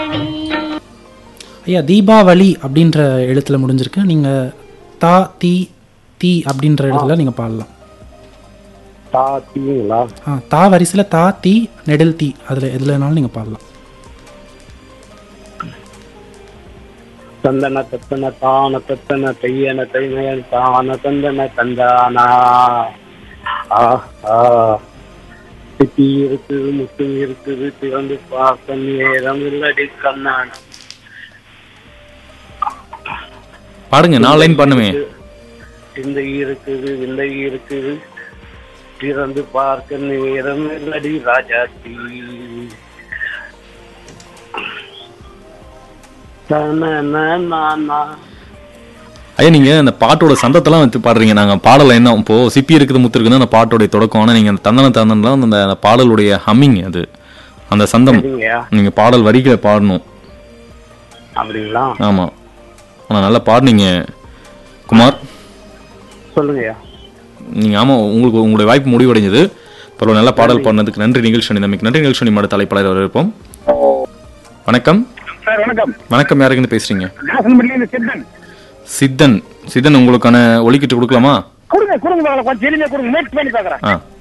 ஐயா தீபாவளி அப்படின்ற எழுத்துல முடிஞ்சிருக்கு நீங்க தா தி தி அப்படின்ற எழுத்துல நீங்க பாடலாம் தா தீங்களா ஆ தா வரிசையில தா தி நெடில் தி அதுல எதுலனாலும் நீங்க பாடலாம் தந்தன தத்தன தான தத்தன தையன தைமயன் தான தந்தன தந்தானா ஆஹா சித்தி இருக்குது முத்து இருக்குது திறந்து பார்க்க நேரம் இல்லடி கண்ணான் பாடுங்க நாலு லைன் பண்ணுவேன் இந்த இருக்குது இந்த இருக்குது திறந்து பார்க்க நேரம் இல்லடி ராஜாத்தி தனனனானா. ஐயா நீங்க அந்த பாட்டோட சந்தத்தெல்லாம் வச்சு பாடுறீங்க நாங்க பாடல என்ன இப்போ சிப்பி இருக்குது முத்து இருக்குன்னு அந்த பாட்டோடைய தொடக்கம் ஆனா நீங்க அந்த தந்தன தந்தனலாம் அந்த அந்த பாடலுடைய ஹம்மிங் அது அந்த சந்தம் சரிங்கய்யா நீங்க பாடல் வரிகளை பாடணும் அப்படிங்களா ஆமா ஆனா நல்லா பாடுனீங்க குமார் சொல்லுங்கய்யா நீங்க ஆமா உங்களுக்கு உங்களுடைய வாய்ப்பு முடிவடைஞ்சது பரவாயில்ல நல்லா பாடல் பாடினதுக்கு நன்றி நிகழ்ச்சி நமக்கு நன்றி நிகழ்ச்சி மாட தலைப்பாளர் வரவேற்போம் வணக்கம் சார் வணக்கம் வணக்கம் யாருக்குன்னு பேசுறீங்க நாசன்பள்ளியில சித்தன் சித்தன் சித்தன் உங்களுக்கான ஒலிக்கிட்டு கொடுக்கலாமா கொடுங்க கொடுங்க பாக்கலாம் கொஞ்சம் எளிமையா கொடுங்க முயற்சி பண்ணி பாக்குறேன் ஆ